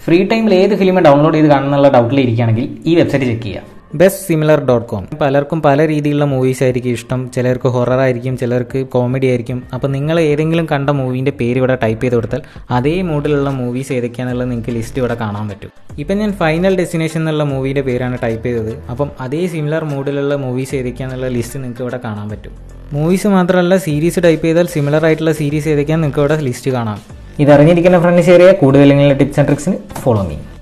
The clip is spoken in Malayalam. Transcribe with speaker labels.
Speaker 1: ഫ്രീ ടൈമിൽ ഏത് ഫിലിം ഡൗൺലോഡ് ചെയ്ത് കാണുന്നുള്ള ഡൗട്ടിൽ ഇരിക്കുകയാണെങ്കിൽ ഈ വെബ്സൈറ്റ് ചെക്ക് ചെയ്യുക
Speaker 2: ബെസ്റ്റ് സിമിലർ ഡോട്ട് കോം പലർക്കും പല രീതിയിലുള്ള മൂവീസ് ആയിരിക്കും ഇഷ്ടം ചിലർക്ക് ഹൊറർ ആയിരിക്കും ചിലർക്ക് കോമഡി ആയിരിക്കും അപ്പോൾ നിങ്ങൾ ഏതെങ്കിലും കണ്ട മൂവീൻ്റെ പേര് ഇവിടെ ടൈപ്പ് ചെയ്ത് കൊടുത്താൽ അതേ മൂഡിലുള്ള മൂവീസ് ഏതൊക്കെയാണെന്നുള്ളത് നിങ്ങൾക്ക് ലിസ്റ്റ് ഇവിടെ കാണാൻ പറ്റും ഇപ്പം ഞാൻ ഫൈനൽ ഡെസ്റ്റിനേഷൻ എന്നുള്ള മൂവീൻ്റെ പേരാണ് ടൈപ്പ് ചെയ്തത് അപ്പം അതേ സിമിലർ മൂഡിലുള്ള മൂവീസ് ഏതൊക്കെയാണെന്നുള്ള ലിസ്റ്റ് നിങ്ങൾക്ക് ഇവിടെ കാണാൻ പറ്റും മൂവീസ് മാത്രമല്ല സീരീസ് ടൈപ്പ് ചെയ്താൽ സിമിലർ ആയിട്ടുള്ള സീരീസ് ഏതൊക്കെയാണ് നിങ്ങൾക്ക് ഇവിടെ ലിസ്റ്റ് കാണാം
Speaker 1: ഇത് അറിഞ്ഞിരിക്കുന്ന ഫ്രണ്ട്സ് ഏരിയ കൂടുതൽ ടിപ്സ് ആൻഡ് ട്രിക്സിന് ഫോളോ മീ